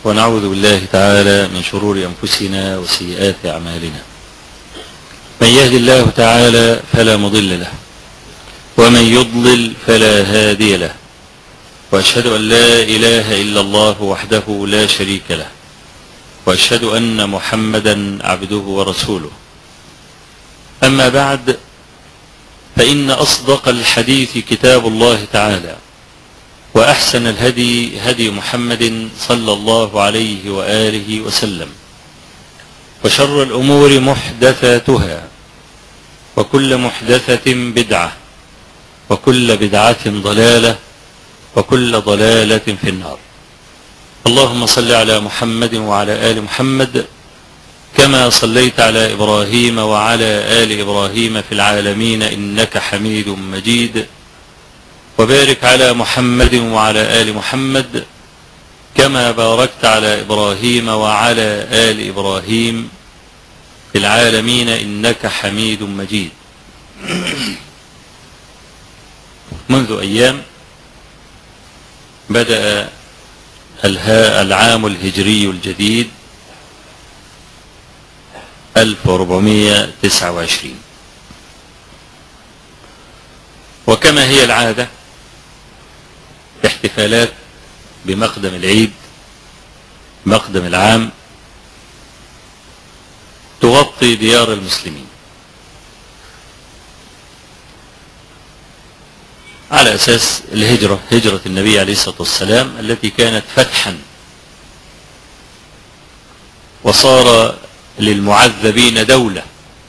ونعوذ بالله تعالى من شرور أنفسنا وسيئات أعمالنا من يهد الله تعالى فلا مضل له ومن يضلل فلا هادي له وأشهد أن لا إله إلا الله وحده لا شريك له وأشهد أن محمدا عبده ورسوله أما بعد فإن أصدق الحديث كتاب الله تعالى وأحسن الهدي هدي محمد صلى الله عليه وآله وسلم وشر الأمور محدثاتها وكل محدثة بدعة وكل بدعة ضلالة وكل ضلالة في النار اللهم صل على محمد وعلى آل محمد كما صليت على إبراهيم وعلى آل إبراهيم في العالمين إنك حميد مجيد وبارك على محمد وعلى آل محمد كما باركت على إبراهيم وعلى آل إبراهيم في العالمين إنك حميد مجيد منذ أيام بدأ العام الهجري الجديد 1429 وكما هي العادة احتفالات بمقدم العيد مقدم العام تغطي ديار المسلمين على أساس الهجرة هجرة النبي عليه الصلاة والسلام التي كانت فتحا وصار للمعذبين دولة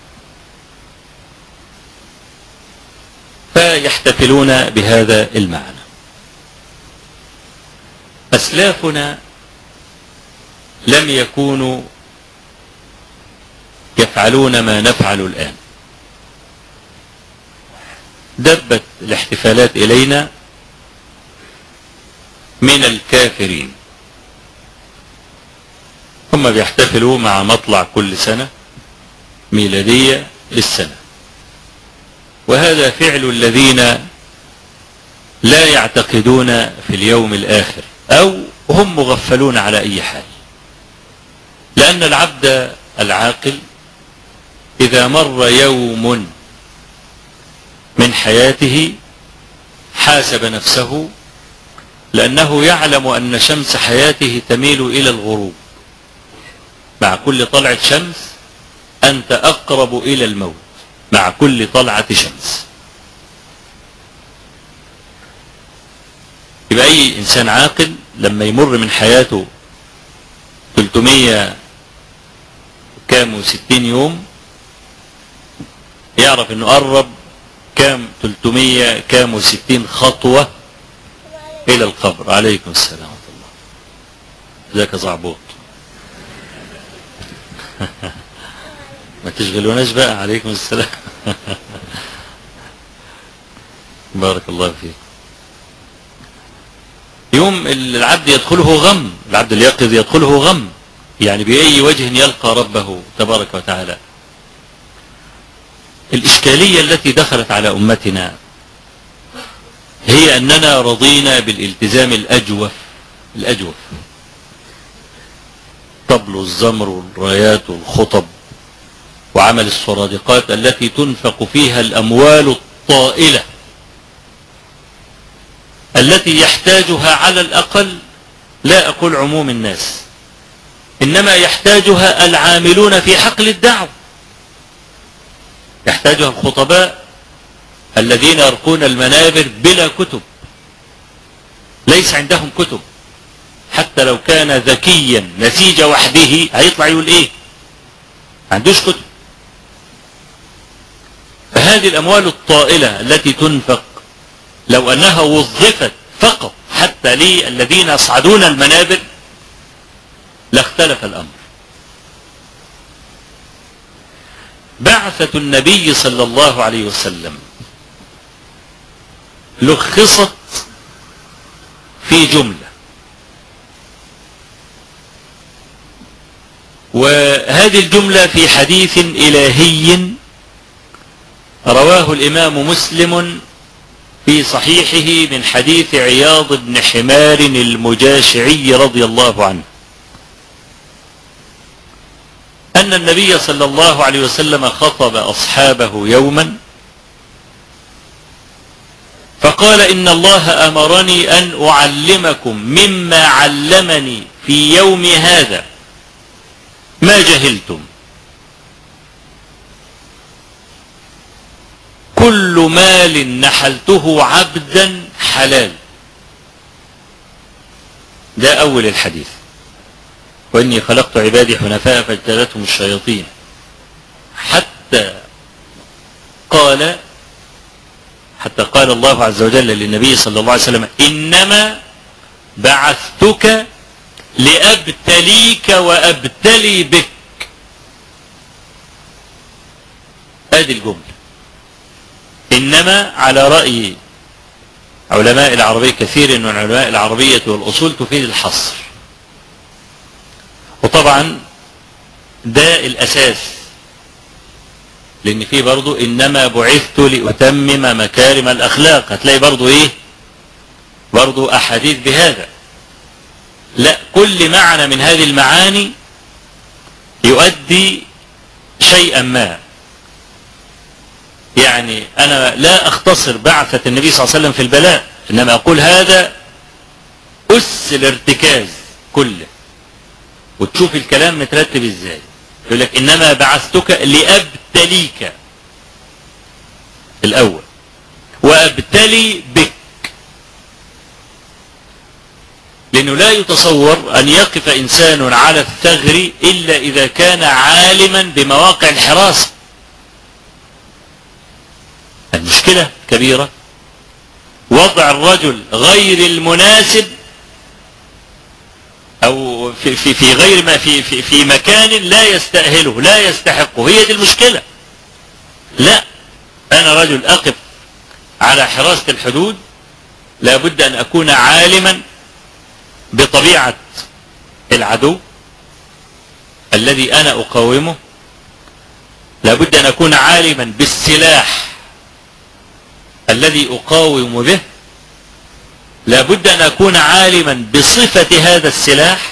فيحتفلون بهذا المعنى أسلافنا لم يكونوا يفعلون ما نفعل الآن دبت الاحتفالات إلينا من الكافرين هم بيحتفلوا مع مطلع كل سنة ميلادية للسنة وهذا فعل الذين لا يعتقدون في اليوم الآخر أو هم مغفلون على أي حال لأن العبد العاقل إذا مر يوم من حياته حاسب نفسه لأنه يعلم أن شمس حياته تميل إلى الغروب مع كل طلعة شمس أنت أقرب إلى الموت مع كل طلعة شمس يبقى أي إنسان عاقل لما يمر من حياته 300 كام وستين يوم يعرف انه قرب كام 300 كام وستين خطوة الى القبر عليكم السلام ورحمة الله ذاك زعبوط ما تشغلوناش بقى عليكم السلام بارك الله فيك يوم العبد يدخله غم العبد اليقظ يدخله غم يعني بأي وجه يلقى ربه تبارك وتعالى الإشكالية التي دخلت على أمتنا هي أننا رضينا بالالتزام الأجوف الأجوف طبل الزمر والرايات والخطب وعمل السرادقات التي تنفق فيها الأموال الطائلة التي يحتاجها على الأقل لا أقول عموم الناس إنما يحتاجها العاملون في حقل الدعوة يحتاجها الخطباء الذين يرقون المنابر بلا كتب ليس عندهم كتب حتى لو كان ذكيا نسيج وحده هيطلع يقول ايه ما عندوش كتب فهذه الاموال الطائلة التي تنفق لو انها وظفت فقط حتى للذين يصعدون المنابر لاختلف الامر بعثة النبي صلى الله عليه وسلم لخصت في جملة وهذه الجملة في حديث إلهي رواه الإمام مسلم في صحيحه من حديث عياض بن حمار المجاشعي رضي الله عنه أن النبي صلى الله عليه وسلم خطب أصحابه يوما فقال إن الله أمرني أن أعلمكم مما علمني في يوم هذا ما جهلتم كل مال نحلته عبدا حلال ده أول الحديث وإني خلقت عبادي حنفاء فاجتلتهم الشياطين حتى قال حتى قال الله عز وجل للنبي صلى الله عليه وسلم إنما بعثتك لأبتليك وأبتلي بك هذه الجملة إنما على رأي علماء العربية كثير من علماء العربية والأصول تفيد الحصر وطبعا ده الأساس لأن فيه برضو إنما بعثت لأتمم مكارم الأخلاق هتلاقي برضو إيه برضو أحاديث بهذا لا كل معنى من هذه المعاني يؤدي شيئا ما يعني أنا لا أختصر بعثة النبي صلى الله عليه وسلم في البلاء إنما أقول هذا أس الارتكاز كله وتشوف الكلام مترتب إزاي يقول لك إنما بعثتك لأبتليك الأول وأبتلي بك لأنه لا يتصور أن يقف إنسان على الثغر إلا إذا كان عالما بمواقع الحراسة المشكلة كبيرة وضع الرجل غير المناسب أو في, في, في غير ما في, في, في مكان لا يستأهله لا يستحقه هي دي المشكلة لا أنا رجل أقف على حراسة الحدود لابد أن أكون عالما بطبيعة العدو الذي أنا أقاومه لابد أن أكون عالما بالسلاح الذي أقاوم به لابد أن أكون عالما بصفة هذا السلاح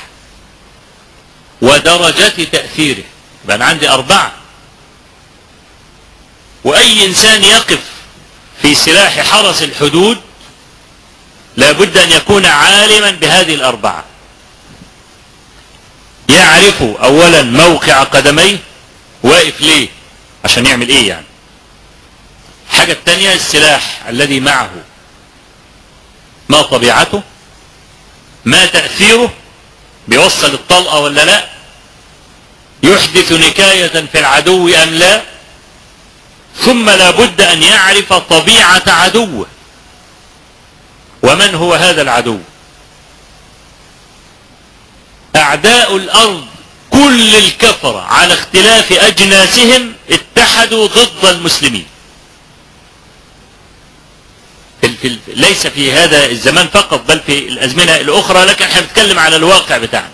ودرجة تأثيره يبقى أنا عندي أربعة وأي إنسان يقف في سلاح حرس الحدود لابد أن يكون عالما بهذه الأربعة يعرف أولا موقع قدميه واقف ليه عشان يعمل إيه يعني الحاجة الثانية السلاح الذي معه ما طبيعته ما تأثيره بيوصل الطلقة ولا لا يحدث نكاية في العدو أم لا ثم لابد أن يعرف طبيعة عدوه ومن هو هذا العدو أعداء الأرض كل الكفرة على اختلاف أجناسهم اتحدوا ضد المسلمين في في ليس في هذا الزمان فقط بل في الأزمنة الأخرى لكن احنا بنتكلم على الواقع بتاعنا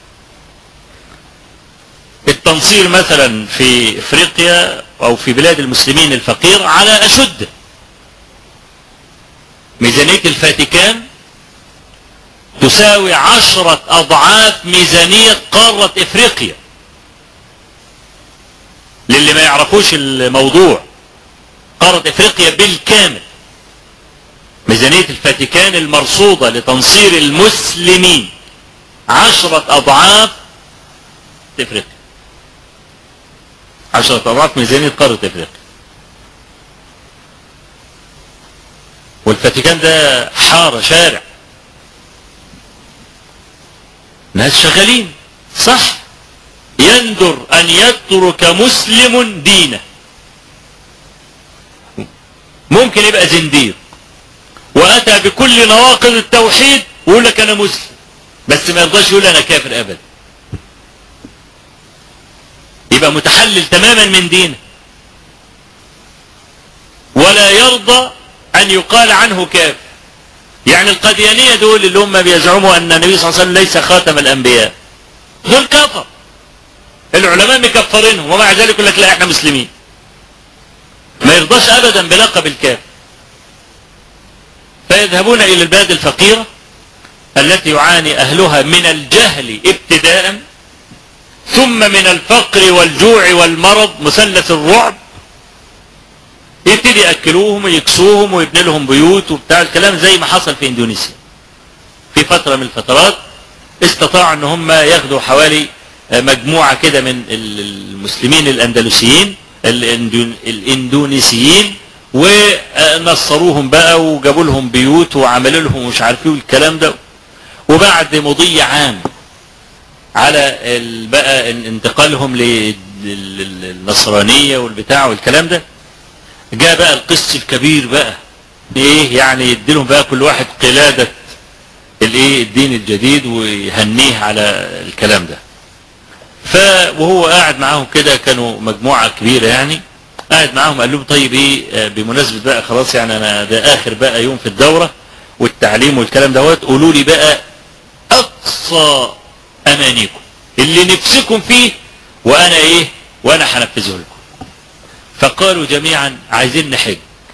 التنصير مثلا في افريقيا او في بلاد المسلمين الفقير على اشد ميزانية الفاتيكان تساوي عشرة اضعاف ميزانية قارة افريقيا للي ما يعرفوش الموضوع قارة افريقيا بالكامل ميزانية الفاتيكان المرصودة لتنصير المسلمين عشرة أضعاف افريقيا عشرة أضعاف ميزانية قارة افريقيا والفاتيكان ده حارة شارع ناس شغالين صح يندر أن يترك مسلم دينه ممكن يبقى زنديق واتى بكل نواقض التوحيد ويقول لك انا مسلم بس ما يرضاش يقول انا كافر ابدا يبقى متحلل تماما من دينه ولا يرضى ان يقال عنه كافر يعني القديانية دول اللي هم بيزعموا ان النبي صلى الله عليه وسلم ليس خاتم الانبياء دول كفر العلماء مكفرينهم ومع ذلك يقول لك لا احنا مسلمين ما يرضاش ابدا بلقب الكافر فيذهبون إلى البلاد الفقيرة التي يعاني أهلها من الجهل ابتداء ثم من الفقر والجوع والمرض مثلث الرعب يبتدي ياكلوهم ويكسوهم ويبني لهم بيوت وبتاع الكلام زي ما حصل في اندونيسيا في فتره من الفترات استطاعوا ان هم ياخدوا حوالي مجموعه كده من المسلمين الاندلسيين الاندونيسيين ونصروهم بقى وجابوا لهم بيوت وعملوا لهم مش عارف ايه والكلام ده وبعد مضي عام على بقى انتقالهم للنصرانيه والبتاع والكلام ده جاء بقى القس الكبير بقى ايه يعني يديلهم بقى كل واحد قلاده الايه الدين الجديد ويهنيه على الكلام ده ف وهو قاعد معاهم كده كانوا مجموعه كبيره يعني قاعد معاهم قال لهم طيب ايه بمناسبه بقى خلاص يعني انا ده اخر بقى يوم في الدوره والتعليم والكلام دوت قولوا لي بقى اقصى امانيكم اللي نفسكم فيه وانا ايه وانا هنفذه لكم فقالوا جميعا عايزين نحج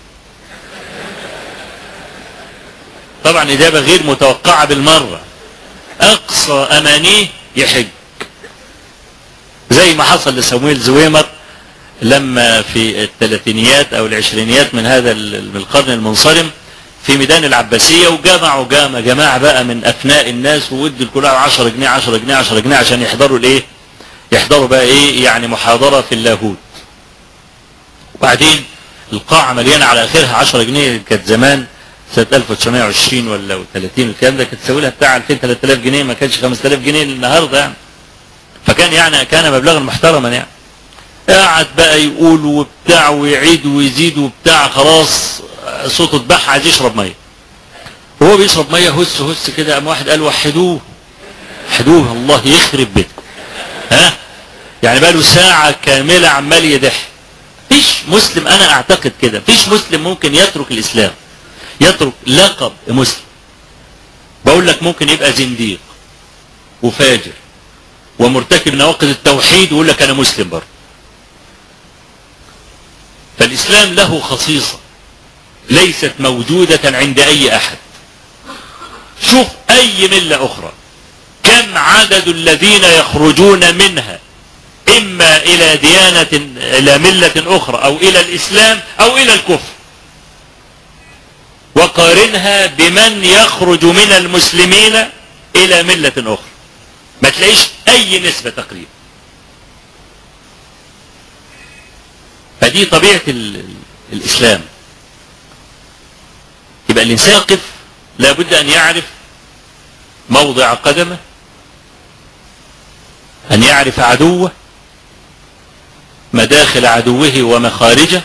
طبعا اجابه غير متوقعه بالمره اقصى امانيه يحج زي ما حصل لسمويل زويمر لما في الثلاثينيات او العشرينيات من هذا من القرن المنصرم في ميدان العباسية وجمعوا جامع جماعة بقى من أفناء الناس وودوا الكل 10 جنيه 10 جنيه 10 جنيه عشان يحضروا الإيه؟ يحضروا بقى إيه؟ يعني محاضرة في اللاهوت. وبعدين القاعة مليانة على آخرها 10 جنيه كانت زمان سنة 1920 ولا 30 الكلام ده كانت تساوي لها بتاع 2000 3000 جنيه ما كانش 5000 جنيه النهارده يعني. فكان يعني كان مبلغا محترما يعني. قاعد بقى يقول وبتاع ويعيد ويزيد وبتاع خلاص صوته اتبح عايز يشرب ميه وهو بيشرب ميه هس هس كده قام واحد قال وحدوه وحدوه الله يخرب بيتكم ها يعني بقى له ساعة كاملة عمال يدح فيش مسلم انا اعتقد كده فيش مسلم ممكن يترك الاسلام يترك لقب مسلم بقول لك ممكن يبقى زنديق وفاجر ومرتكب نواقض التوحيد ويقول لك انا مسلم برضه فالاسلام له خصيصه ليست موجودة عند أي أحد شوف أي ملة أخرى كم عدد الذين يخرجون منها إما إلى ديانة إلى ملة أخرى أو إلى الإسلام أو إلى الكفر وقارنها بمن يخرج من المسلمين إلى ملة أخرى ما تلاقيش أي نسبة تقريبا فدي طبيعة الإسلام يبقى الإنسان يقف لابد أن يعرف موضع قدمه أن يعرف عدوه مداخل عدوه ومخارجه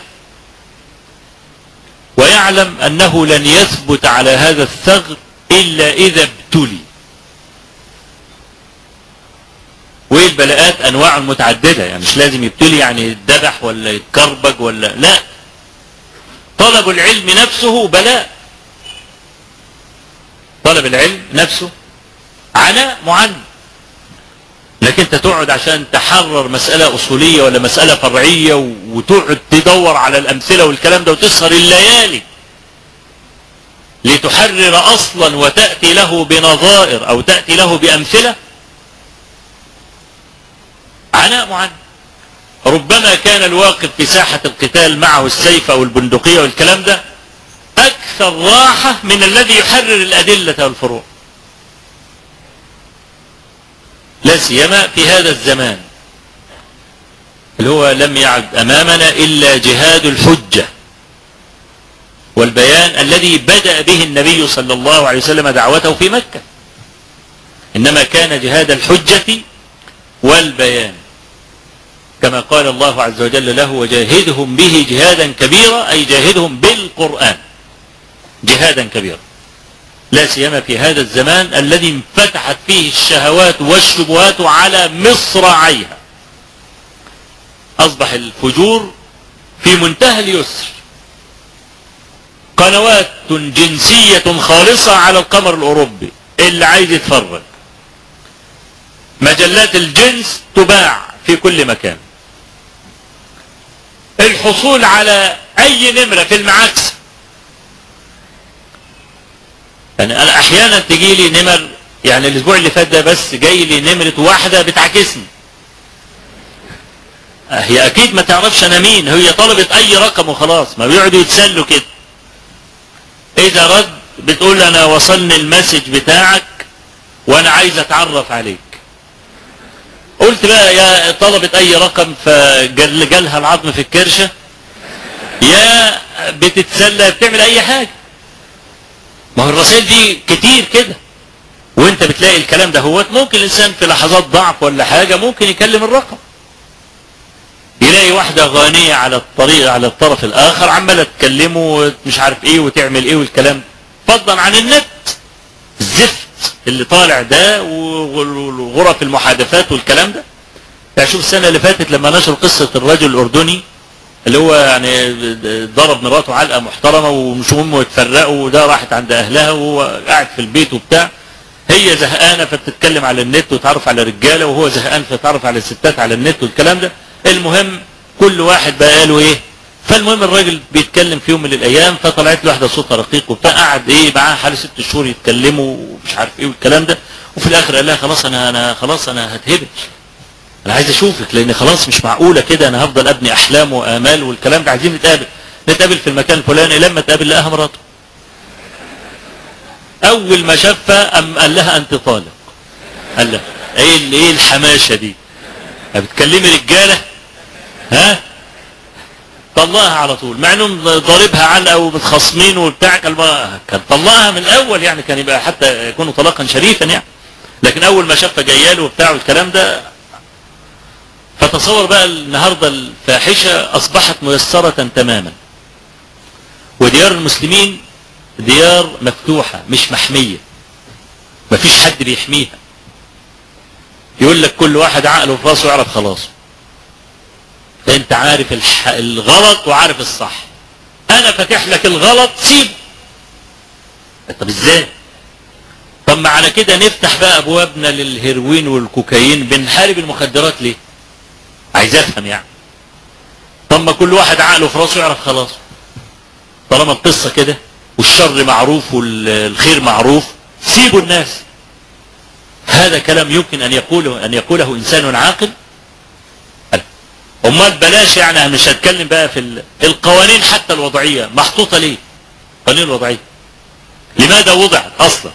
ويعلم أنه لن يثبت على هذا الثغر إلا إذا ابتلي وايه البلاءات انواع متعدده يعني مش لازم يبتلي يعني يتذبح ولا يتكربج ولا لا طلب العلم نفسه بلاء طلب العلم نفسه عناء معن لكن انت تقعد عشان تحرر مسألة أصولية ولا مسألة فرعية وتقعد تدور على الأمثلة والكلام ده وتسهر الليالي لتحرر أصلا وتأتي له بنظائر أو تأتي له بأمثلة عناء معن ربما كان الواقف في ساحة القتال معه السيف أو البندقية والكلام ده أكثر راحة من الذي يحرر الأدلة والفروع لا سيما في هذا الزمان اللي هو لم يعد أمامنا إلا جهاد الحجة والبيان الذي بدأ به النبي صلى الله عليه وسلم دعوته في مكة إنما كان جهاد الحجة والبيان كما قال الله عز وجل له وجاهدهم به جهادا كبيرا أي جاهدهم بالقرآن جهادا كبيرا لا سيما في هذا الزمان الذي انفتحت فيه الشهوات والشبهات على مصراعيها أصبح الفجور في منتهى اليسر قنوات جنسية خالصة على القمر الأوروبي اللي عايز يتفرج مجلات الجنس تباع في كل مكان الحصول على أي نمرة في المعاكس يعني أنا أحيانا تجي لي نمر يعني الأسبوع اللي فات ده بس جاي لي نمرة واحدة بتعاكسني هي اكيد ما تعرفش انا مين هي طلبت اي رقم وخلاص ما بيقعدوا يتسلوا كده اذا رد بتقول انا وصلني المسج بتاعك وانا عايز اتعرف عليك قلت بقى يا طلبت اي رقم فجالها العظم في الكرشة يا بتتسلى بتعمل اي حاجة ما هو الرسائل دي كتير كده وانت بتلاقي الكلام ده هو ممكن الانسان في لحظات ضعف ولا حاجة ممكن يكلم الرقم يلاقي واحدة غانية على الطريق على الطرف الاخر عمالة تكلمه مش عارف ايه وتعمل ايه والكلام فضلا عن النت الزفت اللي طالع ده وغرف المحادثات والكلام ده يعني شوف السنة اللي فاتت لما نشر قصة الرجل الأردني اللي هو يعني ضرب مراته علقة محترمة ومش هم واتفرقوا وده راحت عند أهلها وهو قاعد في البيت وبتاع هي زهقانة فبتتكلم على النت وتعرف على رجالة وهو زهقان فتعرف على الستات على النت والكلام ده المهم كل واحد بقى قاله ايه فالمهم الراجل بيتكلم في يوم من الايام فطلعت له واحده صوتها رقيق وبتاع قعد ايه معاها حوالي ست شهور يتكلموا ومش عارف ايه والكلام ده وفي الاخر قال لها خلاص انا انا خلاص انا هتهبل انا عايز اشوفك لان خلاص مش معقوله كده انا هفضل ابني احلام وامال والكلام ده عايزين نتقابل نتقابل في المكان الفلاني لما تقابل لقاها مراته اول ما شافها ام قال لها انت طالق قال لها ايه ايه الحماشه دي بتكلمي رجاله ها طلقها على طول مع انهم ضاربها علقه ومتخاصمين وبتاع كان طلقها من الاول يعني كان يبقى حتى يكون طلاقا شريفا يعني لكن اول ما شافها جايه له وبتاع والكلام ده فتصور بقى النهارده الفاحشه اصبحت ميسره تماما وديار المسلمين ديار مفتوحه مش محميه مفيش حد بيحميها يقول لك كل واحد عقله في راسه يعرف خلاص انت عارف الح... الغلط وعارف الصح انا فاتح لك الغلط سيبه طب ازاي طب ما على كده نفتح بقى ابوابنا للهيروين والكوكايين بنحارب المخدرات ليه عايز افهم يعني طب ما كل واحد عقله في راسه يعرف خلاص طالما القصه كده والشر معروف والخير معروف سيبوا الناس هذا كلام يمكن ان يقوله ان يقوله انسان عاقل امال بلاش يعني مش هتكلم بقى في القوانين حتى الوضعية محطوطة ليه القوانين الوضعية لماذا وضعت اصلا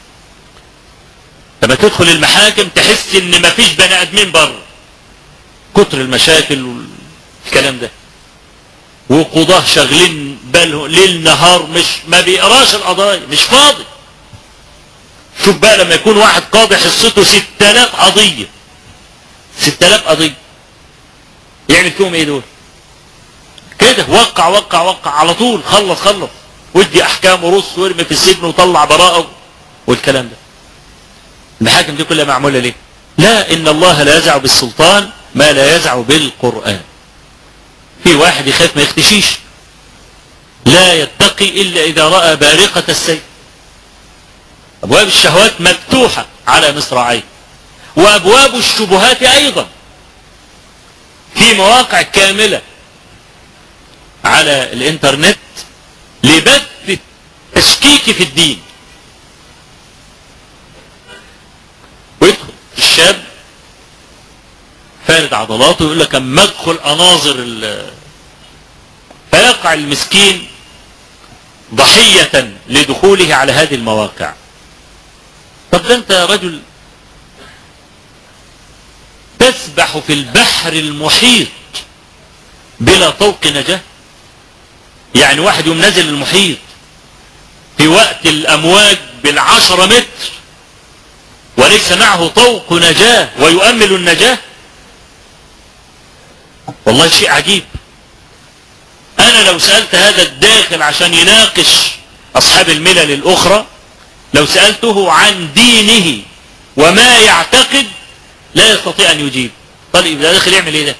لما تدخل المحاكم تحس ان مفيش بني ادمين بره كتر المشاكل والكلام ده وقضاه شغلين باله ليل نهار مش ما بيقراش القضايا مش فاضي شوف بقى لما يكون واحد قاضي حصته 6000 قضية 6000 قضية يعمل فيهم ايه دول كده وقع وقع وقع على طول خلص خلص ودي احكام ورص وارمي في السجن وطلع براءه والكلام ده المحاكم دي كلها معمولة ليه لا ان الله لا يزع بالسلطان ما لا يزع بالقرآن في واحد يخاف ما يختشيش لا يتقي الا اذا رأى بارقة السيف ابواب الشهوات مفتوحة على مصراعيه وابواب الشبهات ايضا في مواقع كاملة على الانترنت لبث التشكيك في الدين ويدخل الشاب فارد عضلاته يقول لك اما ادخل اناظر فيقع المسكين ضحية لدخوله على هذه المواقع طب ده انت رجل تسبح في البحر المحيط بلا طوق نجاة يعني واحد يوم نزل المحيط في وقت الأمواج بالعشرة متر وليس معه طوق نجاة ويؤمل النجاة والله شيء عجيب أنا لو سألت هذا الداخل عشان يناقش أصحاب الملل الأخرى لو سألته عن دينه وما يعتقد لا يستطيع أن يجيب طيب إذا داخل يعمل إيه ده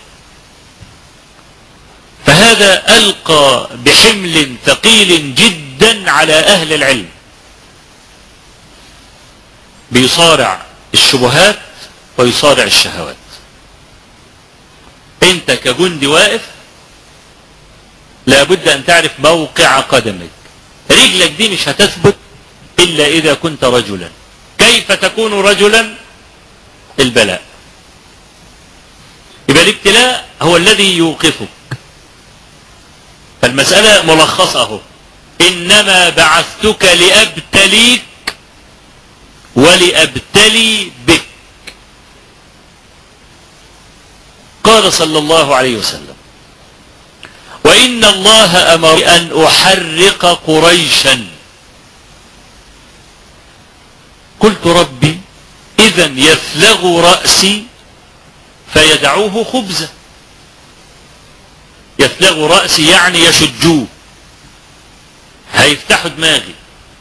فهذا ألقى بحمل ثقيل جدا على أهل العلم بيصارع الشبهات ويصارع الشهوات انت كجندي واقف لابد ان تعرف موقع قدمك رجلك دي مش هتثبت الا اذا كنت رجلا كيف تكون رجلا البلاء يبقى فالابتلاء هو الذي يوقفك فالمسألة ملخصة اهو إنما بعثتك لأبتليك ولأبتلي بك قال صلى الله عليه وسلم وإن الله أمر أن أحرق قريشا قلت ربي إذا يفلغ رأسي فيدعوه خبزا يفلغ رأسي يعني يشجوه هيفتحوا دماغي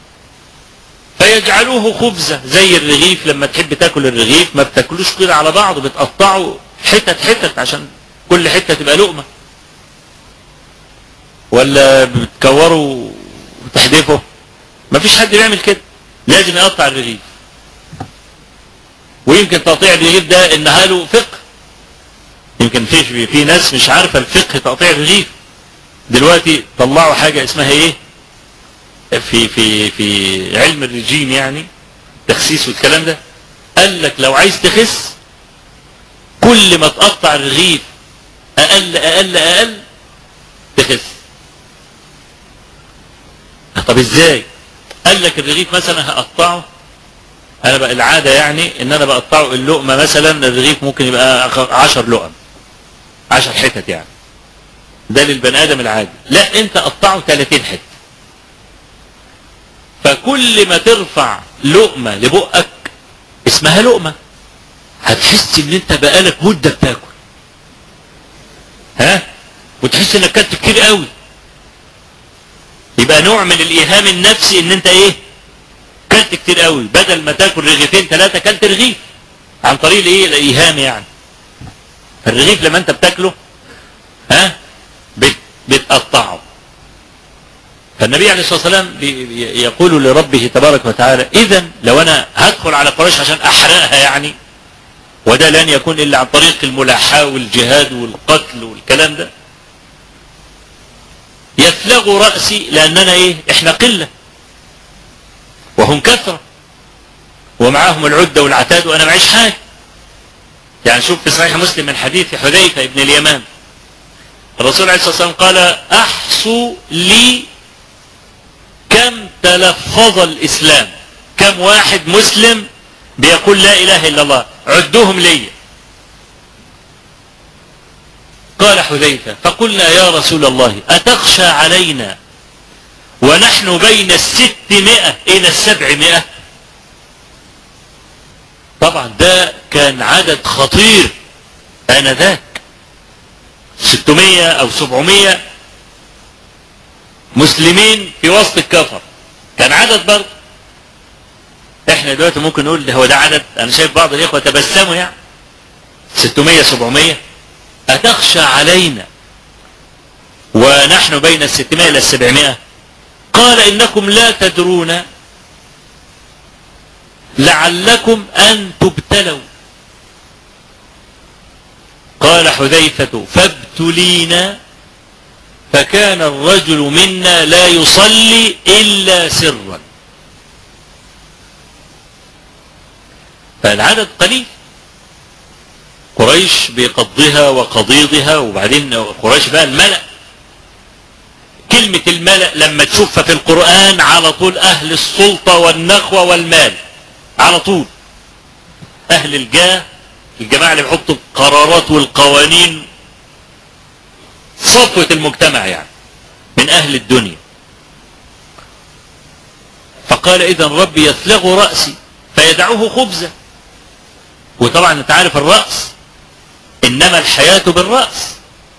فيجعلوه خبزة زي الرغيف لما تحب تاكل الرغيف ما بتاكلوش كده على بعضه بتقطعه حتت حتت عشان كل حتة تبقى لقمة ولا بتكوره وتحدفه ما فيش حد بيعمل كده لازم يقطع الرغيف ويمكن تقطيع الرغيف ده انها له فقه يمكن في في ناس مش عارفه الفقه تقطيع الرغيف دلوقتي طلعوا حاجه اسمها ايه في في في علم الرجيم يعني تخسيس والكلام ده قال لك لو عايز تخس كل ما تقطع الرغيف اقل اقل اقل تخس طب ازاي قال لك الرغيف مثلا هقطعه انا بقى العادة يعني ان انا بقطعه اللقمة مثلا الرغيف ممكن يبقى عشر لقم عشر حتت يعني ده للبني ادم العادي لا انت قطعه 30 حتة فكل ما ترفع لقمة لبقك اسمها لقمة هتحس ان انت بقالك مدة بتاكل ها وتحس انك كلت كتير قوي يبقى نوع من الايهام النفسي ان انت ايه كلت كتير قوي بدل ما تاكل رغيفين ثلاثة كلت رغيف عن طريق الايه الايهام يعني الرغيف لما انت بتاكله ها بت بتقطعه فالنبي عليه الصلاة والسلام يقول لربه تبارك وتعالى اذا لو انا هدخل على قريش عشان احرقها يعني وده لن يكون الا عن طريق الملاحاة والجهاد والقتل والكلام ده يفلغ رأسي لاننا ايه احنا قلة وهم كثرة ومعاهم العدة والعتاد وانا معيش حاجة يعني شوف في صحيح مسلم من حديث حذيفة ابن اليمان الرسول عليه الصلاة والسلام قال احصوا لي كم تلفظ الاسلام كم واحد مسلم بيقول لا اله الا الله عدوهم لي قال حذيفة فقلنا يا رسول الله اتخشى علينا ونحن بين الستمائة الى السبعمائة طبعا ده كان عدد خطير انذاك ستمائة او سبعمائة مسلمين في وسط الكفر كان عدد برضه احنا دلوقتي ممكن نقول ده هو ده عدد انا شايف بعض الاخوة تبسموا يعني 600 700 اتخشى علينا ونحن بين الستمائة الى السبعمائة قال انكم لا تدرون لعلكم ان تبتلوا قال حذيفة فابتلينا فكان الرجل منا لا يصلي الا سرا فالعدد قليل قريش بقضها وقضيضها وبعدين قريش بقى الملأ كلمة الملأ لما تشوفها في القرآن على طول أهل السلطة والنخوة والمال على طول أهل الجاه الجماعة اللي بيحطوا القرارات والقوانين صفوة المجتمع يعني من أهل الدنيا فقال إذا ربي يثلغ رأسي فيدعوه خبزا وطبعا انت عارف الرأس انما الحياة بالرأس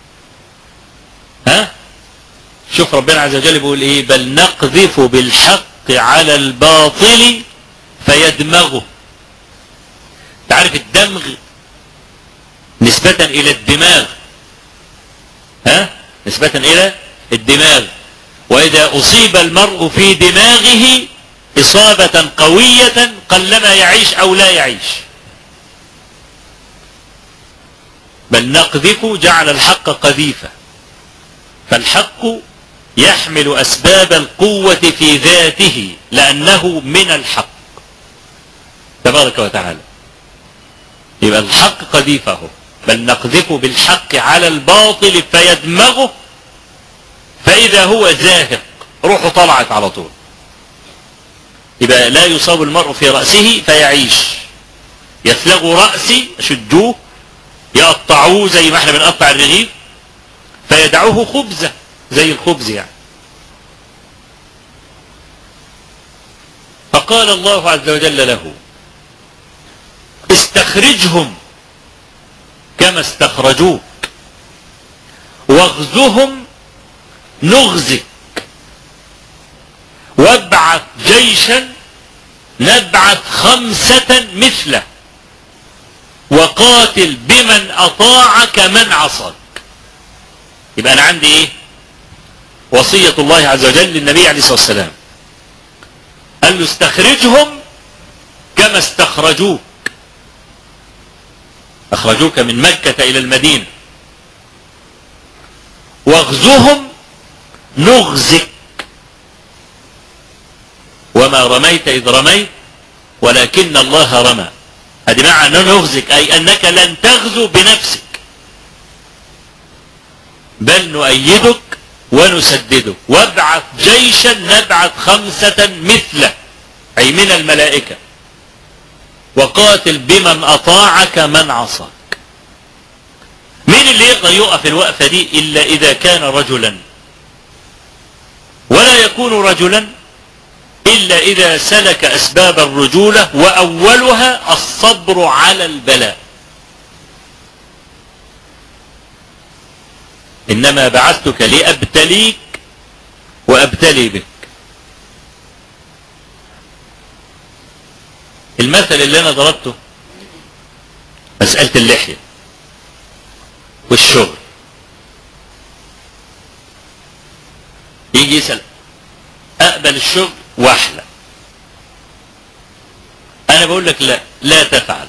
ها شوف ربنا عز وجل بيقول ايه بل نقذف بالحق على الباطل فيدمغه تعرف الدمغ نسبة الى الدماغ ها نسبة الى الدماغ واذا اصيب المرء في دماغه اصابة قوية قلما يعيش او لا يعيش بل نقذف جعل الحق قذيفة فالحق يحمل أسباب القوة في ذاته لأنه من الحق تبارك وتعالى يبقى الحق قذيفه بل نقذف بالحق على الباطل فيدمغه فإذا هو زاهق روحه طلعت على طول يبقى لا يصاب المرء في رأسه فيعيش يسلغ رأسي شدوه يقطعوه زي ما احنا بنقطع الرغيف فيدعوه خبزة زي الخبز يعني فقال الله عز وجل له استخرجهم كما استخرجوك واغزهم نغزك وابعث جيشا نبعث خمسة مثله وقاتل بمن أطاعك من عصاك يبقى أنا عندي إيه وصية الله عز وجل للنبي عليه الصلاة والسلام قال له استخرجهم كما استخرجوك أخرجوك من مكة إلى المدينة واغزهم نغزك وما رميت إذ رميت ولكن الله رمى هذه معنى نغزك أي أنك لن تغزو بنفسك بل نؤيدك ونسددك وابعث جيشا نبعث خمسة مثله أي من الملائكة وقاتل بمن أطاعك من عصاك مين اللي يقدر يقف الوقفة دي إلا إذا كان رجلا ولا يكون رجلا إلا إذا سلك أسباب الرجولة وأولها الصبر على البلاء إنما بعثتك لأبتليك وأبتلي بك المثل اللي أنا ضربته مسألة اللحية والشغل يجي يسأل أقبل الشغل واحلى أنا بقول لك لا لا تفعل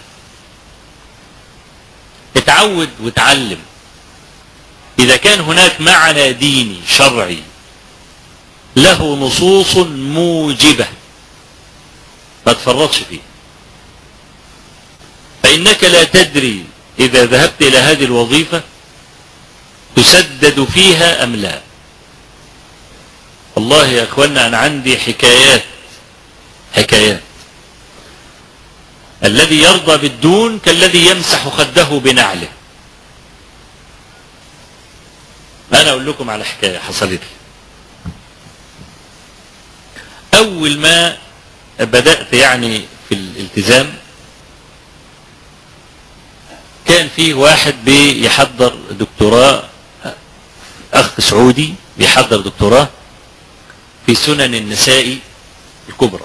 اتعود وتعلم إذا كان هناك معنى ديني شرعي له نصوص موجبة ما تفرطش فيه فإنك لا تدري إذا ذهبت إلى هذه الوظيفة تسدد فيها أم لا والله يا أخوانا أنا عندي حكايات حكايات الذي يرضى بالدون كالذي يمسح خده بنعله أنا أقول لكم على حكاية حصلت لي أول ما بدأت يعني في الالتزام كان فيه واحد بيحضر دكتوراه أخ سعودي بيحضر دكتوراه في سنن النساء الكبرى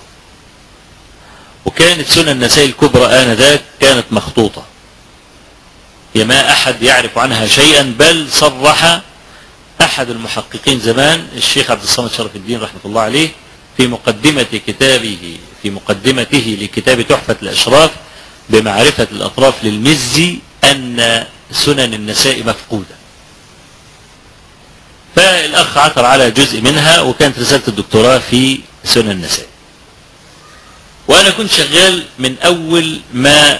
وكانت سنن النساء الكبرى آنذاك كانت مخطوطة هي ما أحد يعرف عنها شيئا بل صرح أحد المحققين زمان الشيخ عبد الصمد شرف الدين رحمة الله عليه في مقدمة كتابه في مقدمته لكتاب تحفة الأشراف بمعرفة الأطراف للمزي أن سنن النساء مفقودة فالأخ عثر على جزء منها وكانت رسالة الدكتوراه في سنن النساء وأنا كنت شغال من أول ما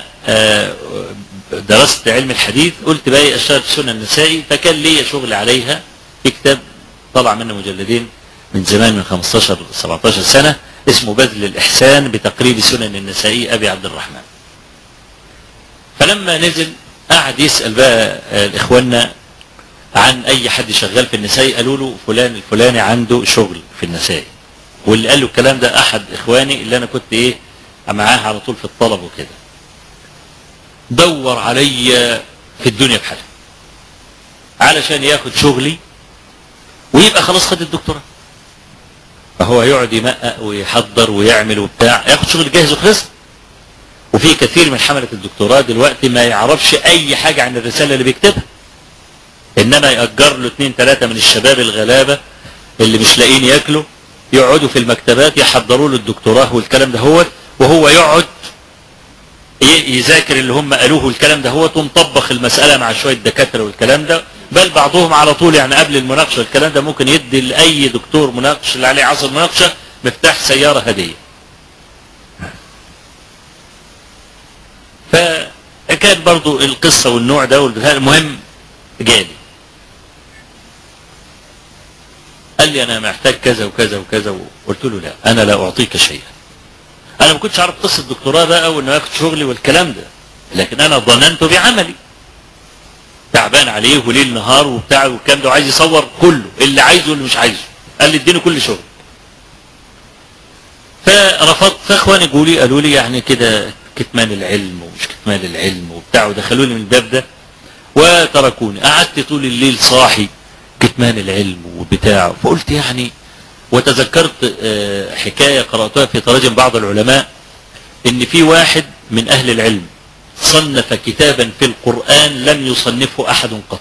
درست علم الحديث قلت بقى أشتغل في سنن النساء فكان لي شغل عليها في كتاب طلع منه مجلدين من زمان من 15 17 سنة اسمه بذل الإحسان بتقريب سنن النسائي أبي عبد الرحمن فلما نزل قعد يسأل بقى الإخواننا عن أي حد شغال في النسائي قالوا له فلان الفلاني عنده شغل في النسائي واللي قال له الكلام ده أحد إخواني اللي أنا كنت إيه معاه على طول في الطلب وكده دور علي في الدنيا بحالها علشان ياخد شغلي ويبقى خلاص خد الدكتوراه فهو يقعد يمقق ويحضر ويعمل وبتاع ياخد شغل جاهز وخلص وفي كثير من حملة الدكتوراه دلوقتي ما يعرفش اي حاجة عن الرسالة اللي بيكتبها انما يأجر له اثنين ثلاثة من الشباب الغلابة اللي مش لاقيين ياكلوا يقعدوا في المكتبات يحضروا له الدكتوراه والكلام ده هو وهو يقعد يذاكر اللي هم قالوه والكلام ده هو ونطبخ المسألة مع شوية دكاترة والكلام ده بل بعضهم على طول يعني قبل المناقشة الكلام ده ممكن يدي لأي دكتور مناقش اللي عليه عصر مناقشة مفتاح سيارة هدية فكان كان برضو القصة والنوع ده والبتاع المهم جالي قال لي انا محتاج كذا وكذا وكذا قلت له لا انا لا اعطيك شيئا انا ما كنتش عارف قصه الدكتوراه بقى وان اخد شغلي والكلام ده لكن انا ظننت بعملي تعبان عليه وليل نهار وبتاع والكلام ده وعايز يصور كله اللي عايزه واللي مش عايزه قال لي اديني كل شغل فرفضت فاخواني قالوا لي قالوا لي يعني كده كتمان العلم ومش كتمان العلم وبتاع ودخلوني من الباب ده وتركوني قعدت طول الليل صاحي كتمان العلم وبتاع فقلت يعني وتذكرت آه، حكاية قرأتها في تراجم بعض العلماء ان في واحد من اهل العلم صنف كتابا في القرآن لم يصنفه احد قط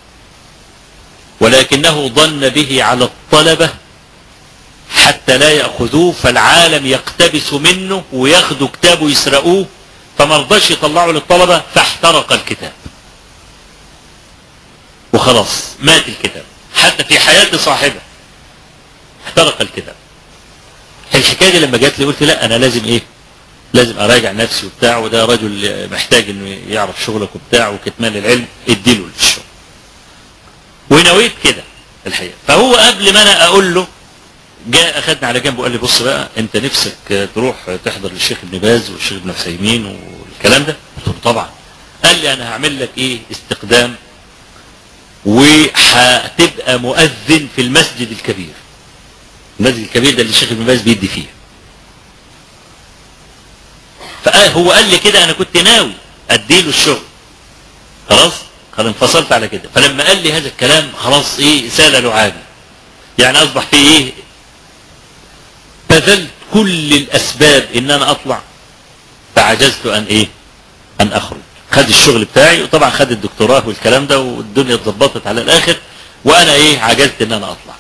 ولكنه ظن به على الطلبة حتى لا يأخذوه فالعالم يقتبس منه وياخدوا كتابه يسرقوه فما رضاش يطلعوا للطلبة فاحترق الكتاب وخلاص مات الكتاب حتى في حياة صاحبه احترق الكتاب الحكاية دي لما جات لي قلت لا انا لازم ايه لازم اراجع نفسي وبتاع وده رجل محتاج انه يعرف شغلك وبتاع وكتمان العلم اديله الشغل ونويت كده الحقيقة فهو قبل ما انا اقول له جاء اخدني على جنب وقال لي بص بقى انت نفسك تروح تحضر للشيخ ابن باز والشيخ ابن عثيمين والكلام ده قلت له طبعا قال لي انا هعمل لك ايه استقدام وهتبقى مؤذن في المسجد الكبير المسجد الكبير ده اللي الشيخ ابن باز بيدي فيه فهو قال لي كده انا كنت ناوي اديله الشغل خلاص قال انفصلت على كده فلما قال لي هذا الكلام خلاص ايه سال لعابي يعني اصبح في ايه بذلت كل الاسباب ان انا اطلع فعجزت ان ايه ان اخرج خد الشغل بتاعي وطبعا خد الدكتوراه والكلام ده والدنيا اتظبطت على الاخر وانا ايه عجزت ان انا اطلع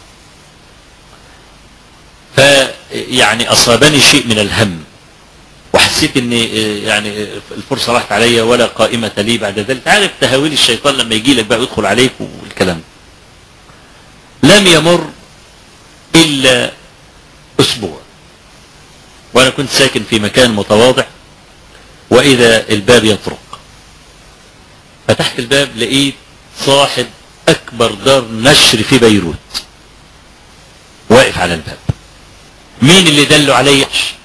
فيعني اصابني شيء من الهم وحسيت ان يعني الفرصة راحت عليا ولا قائمة لي بعد ذلك عارف تهاويل الشيطان لما يجي لك بقى يدخل عليك والكلام ده لم يمر الا اسبوع وانا كنت ساكن في مكان متواضع واذا الباب يطرق فتحت الباب لقيت صاحب اكبر دار نشر في بيروت واقف على الباب مين اللي دله عليا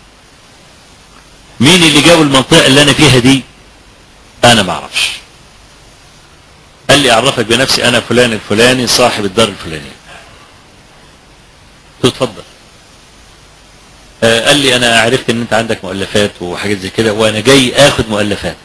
مين اللي جاب المنطقة اللي انا فيها دي انا ما اعرفش قال لي اعرفك بنفسي انا فلان الفلاني صاحب الدار الفلانية تتفضل آه قال لي انا عرفت ان انت عندك مؤلفات وحاجات زي كده وانا جاي اخد مؤلفات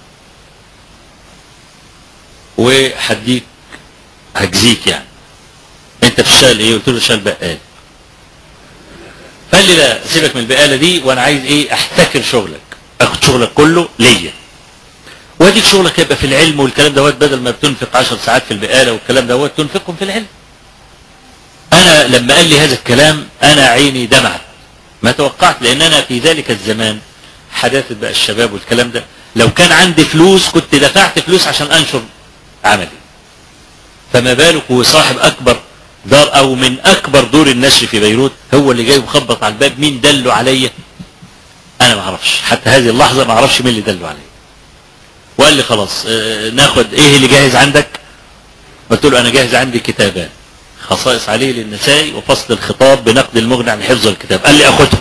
وهديك هجزيك يعني انت بتشتغل ايه قلت له شغال بقال قال لي لا سيبك من البقالة دي وانا عايز ايه احتكر شغلك اخد شغلك كله ليا واديك شغلك يبقى في العلم والكلام دوت بدل ما بتنفق عشر ساعات في البقالة والكلام دوت تنفقهم في العلم انا لما قال لي هذا الكلام انا عيني دمعت ما توقعت لان انا في ذلك الزمان حداثة بقى الشباب والكلام ده لو كان عندي فلوس كنت دفعت فلوس عشان انشر عملي فما بالك هو صاحب اكبر دار او من اكبر دور النشر في بيروت هو اللي جاي مخبط على الباب مين دله عليا انا ما اعرفش حتى هذه اللحظة ما اعرفش مين اللي دله عليا وقال لي خلاص اه ناخد ايه اللي جاهز عندك قلت له انا جاهز عندي كتابان خصائص عليه للنسائي وفصل الخطاب بنقد المغني عن حفظ الكتاب قال لي اخده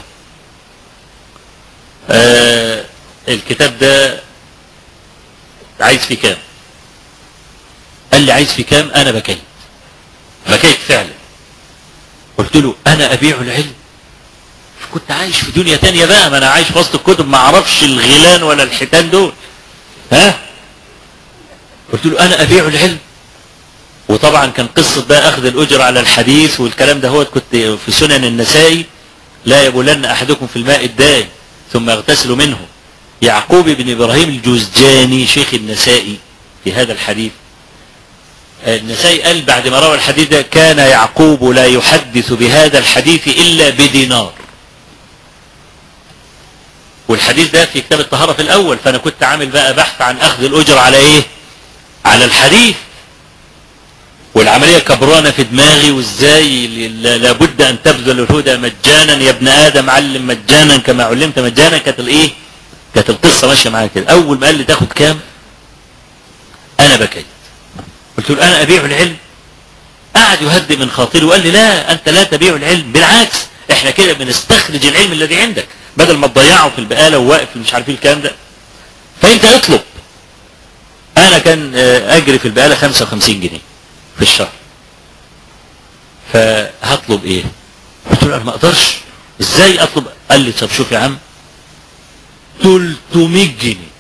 اه الكتاب ده عايز فيه كام قال لي عايز فيه كام انا بكيت بكيت فعلا قلت له انا ابيع العلم كنت عايش في دنيا تانية بقى ما انا عايش في وسط الكتب ما اعرفش الغيلان ولا الحيتان دول ها قلت له انا ابيع العلم وطبعا كان قصة بقى اخذ الاجر على الحديث والكلام ده هو كنت في سنن النسائي لا يبولن احدكم في الماء الدائم ثم يغتسل منه يعقوب بن ابراهيم الجوزجاني شيخ النسائي في هذا الحديث النسائي قال بعد ما روى الحديث ده كان يعقوب لا يحدث بهذا الحديث الا بدينار والحديث ده في كتاب الطهارة في الاول فانا كنت عامل بقى بحث عن اخذ الاجر على ايه على الحديث والعملية كبرانة في دماغي وازاي لابد ان تبذل الهدى مجانا يا ابن ادم علم مجانا كما علمت مجانا كانت الايه كانت القصة ماشية معايا كده اول ما قال لي تاخد كام أنا بكيت قلت له أنا أبيع العلم قعد يهدئ من خاطري وقال لي لا أنت لا تبيع العلم بالعكس احنا كده بنستخرج العلم الذي عندك بدل ما تضيعه في البقالة وواقف مش عارف ايه الكلام ده فانت اطلب انا كان اجري في البقالة 55 جنيه في الشهر فهطلب ايه قلت له انا ما اقدرش ازاي اطلب قال لي طب شوف يا عم 300 جنيه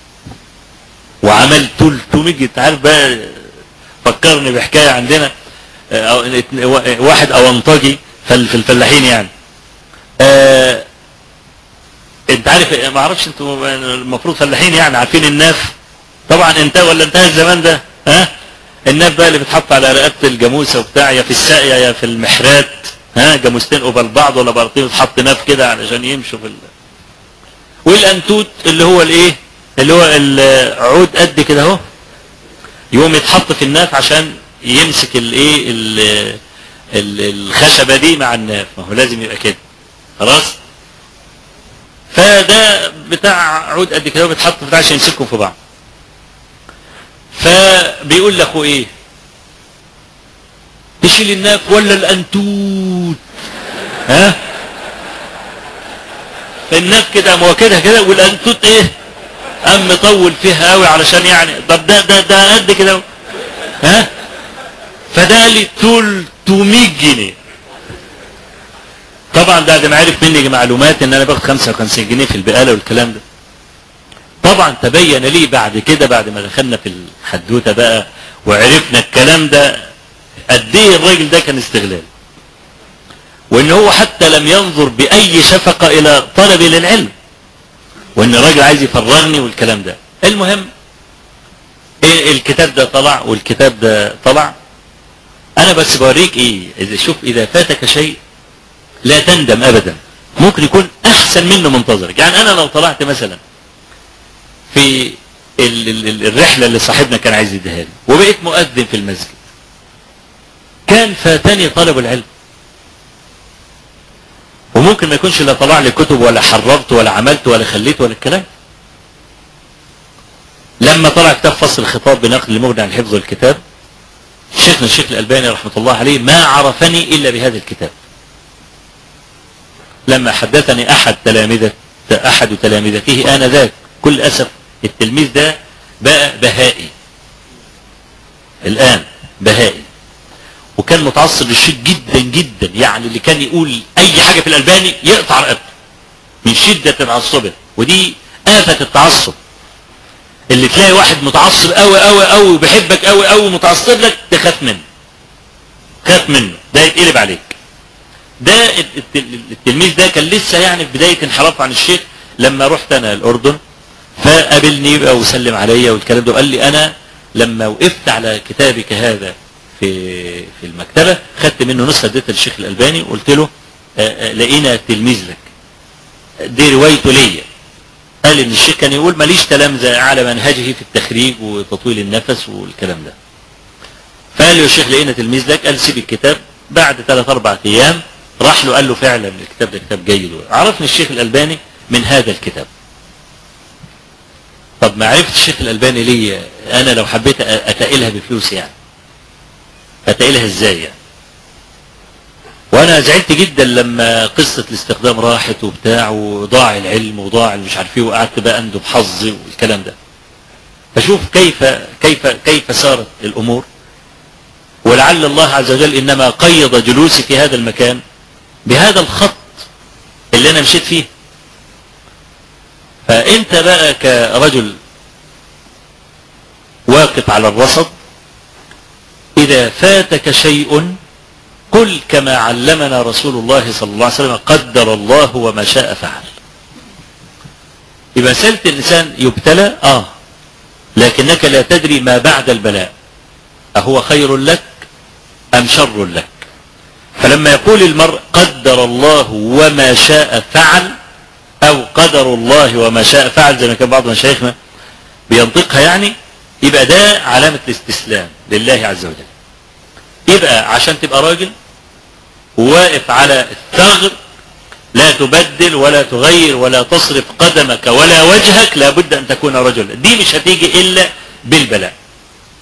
وعمل 300 جنيه انت عارف بقى فكرني بحكايه عندنا واحد اونطجي في الفلاحين يعني آه انت عارف ما اعرفش انتوا المفروض فلاحين يعني عارفين الناف طبعا انتهى ولا انتهى الزمان ده ها الناف بقى اللي بتحط على رقبه الجاموسه وبتاع يا في الساقيه يا في المحرات ها جاموستين قبل بعض ولا بارتين تحط ناف كده علشان يمشوا في ال... والانتوت اللي هو الايه اللي هو العود قد كده اهو يقوم يتحط في الناف عشان يمسك الايه الخشبه دي مع الناف ما هو لازم يبقى كده خلاص فده بتاع عود قد كده بيتحط بتاع عشان يمسكهم في بعض فبيقول لاخوه ايه تشيل الناف ولا الانتوت ها الناف كده هو كده كده والانتوت ايه قام مطول فيها قوي علشان يعني طب ده ده ده قد كده ها فده لي 300 جنيه طبعا ده ده عارف مني معلومات ان انا باخد 55 جنيه في البقاله والكلام ده طبعا تبين لي بعد كده بعد ما دخلنا في الحدوته بقى وعرفنا الكلام ده قد ايه الراجل ده كان استغلال وان هو حتى لم ينظر باي شفقه الى طلبي للعلم وان الراجل عايز يفرغني والكلام ده المهم إيه الكتاب ده طلع والكتاب ده طلع انا بس بوريك ايه اذا شوف اذا فاتك شيء لا تندم ابدا ممكن يكون احسن منه منتظرك يعني انا لو طلعت مثلا في ال ال الرحلة اللي صاحبنا كان عايز يديها لي وبقيت مؤذن في المسجد كان فاتني طلب العلم وممكن ما يكونش لا طلع لي كتب ولا حررت ولا عملت ولا خليت ولا الكلام لما طلع كتاب فصل الخطاب بنقل المغني عن حفظ الكتاب شيخنا الشيخ الألباني رحمة الله عليه ما عرفني إلا بهذا الكتاب لما حدثني أحد تلامذة أحد تلامذته آنذاك كل أسف التلميذ ده بقى بهائي الآن بهائي وكان متعصب للشيخ جدا جدا يعني اللي كان يقول أي حاجة في الألباني يقطع رقبته من شدة تعصبه ودي آفة التعصب اللي تلاقي واحد متعصب قوي قوي قوي وبيحبك قوي قوي متعصب لك تخاف منه خاف منه ده يتقلب عليك ده التلميذ ده كان لسه يعني في بداية انحراف عن الشيخ لما رحت انا الاردن فقابلني بقى وسلم عليا والكلام ده وقال لي انا لما وقفت على كتابك هذا في في المكتبة خدت منه نسخة اديتها للشيخ الالباني وقلت له لقينا تلميذ لك دي روايته ليا قال ان الشيخ كان يقول ماليش تلامذة على منهجه في التخريج وتطويل النفس والكلام ده فقال له يا شيخ لقينا تلميذ لك قال سيب الكتاب بعد ثلاث اربع ايام راح له قال له فعلا الكتاب ده كتاب جيد عرفني الشيخ الالباني من هذا الكتاب طب ما عرفت الشيخ الالباني ليه انا لو حبيت اتقلها بفلوس يعني اتقلها ازاي يعني وانا زعلت جدا لما قصة الاستخدام راحت وبتاع وضاع العلم وضاع مش عارف ايه وقعدت بقى اندب حظي والكلام ده فشوف كيف كيف كيف سارت الامور ولعل الله عز وجل انما قيض جلوسي في هذا المكان بهذا الخط اللي انا مشيت فيه فانت بقى كرجل واقف على الرصد اذا فاتك شيء قل كما علمنا رسول الله صلى الله عليه وسلم قدر الله وما شاء فعل يبقى مسألة الإنسان يبتلى آه لكنك لا تدري ما بعد البلاء أهو خير لك أم شر لك فلما يقول المرء قدر الله وما شاء فعل أو قدر الله وما شاء فعل زي ما كان بعض مشايخنا بينطقها يعني يبقى ده علامة الاستسلام لله عز وجل يبقى عشان تبقى راجل واقف على الثغر لا تبدل ولا تغير ولا تصرف قدمك ولا وجهك لابد أن تكون رجلا دي مش هتيجي إلا بالبلاء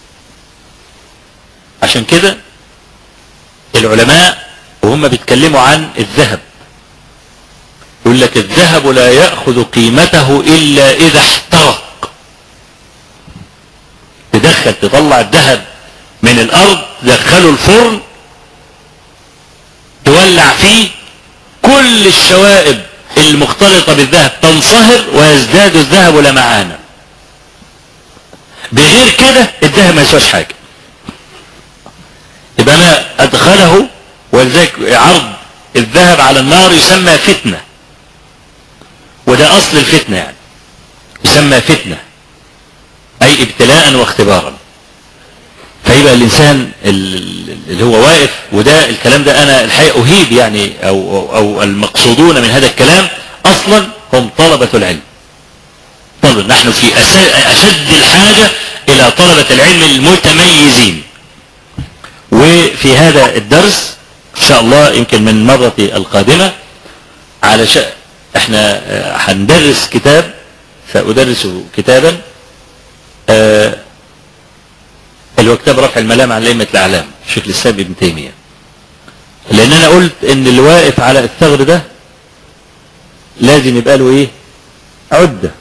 عشان كده العلماء وهم بيتكلموا عن الذهب يقول لك الذهب لا يأخذ قيمته إلا إذا احترق تدخل تطلع الذهب من الأرض دخله الفرن تولع فيه كل الشوائب المختلطة بالذهب تنصهر ويزداد الذهب لمعانا بغير كده الذهب ما يسواش حاجة يبقى انا ادخله ولذلك عرض الذهب على النار يسمى فتنة وده اصل الفتنة يعني يسمى فتنة اي ابتلاء واختبارا فيبقى الانسان اللي هو واقف وده الكلام ده انا الحقيقة اهيب يعني او, أو, أو المقصودون من هذا الكلام اصلا هم طلبة العلم طلب نحن في اشد الحاجة الى طلبة العلم المتميزين وفي هذا الدرس ان شاء الله يمكن من المرة القادمة على شأ احنا هندرس كتاب سأدرس كتابا آه اللي هو كتاب رفع الملام عن لئمة الأعلام شيخ الإسلام ابن تيمية لأن أنا قلت إن اللي واقف على الثغر ده لازم يبقى له إيه عدة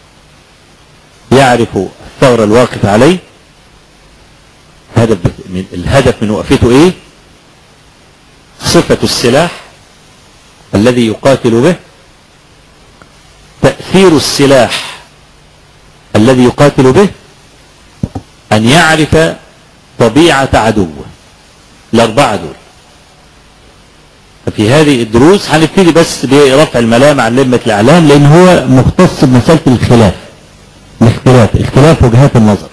يعرف الثغر الواقف عليه هدف من الهدف من وقفته إيه صفة السلاح الذي يقاتل به تأثير السلاح الذي يقاتل به أن يعرف طبيعة عدوه الأربعة دول ففي هذه الدروس هنبتدي بس برفع الملام عن لمة الإعلام لأن هو مختص بمسألة الخلاف الاختلاف اختلاف وجهات النظر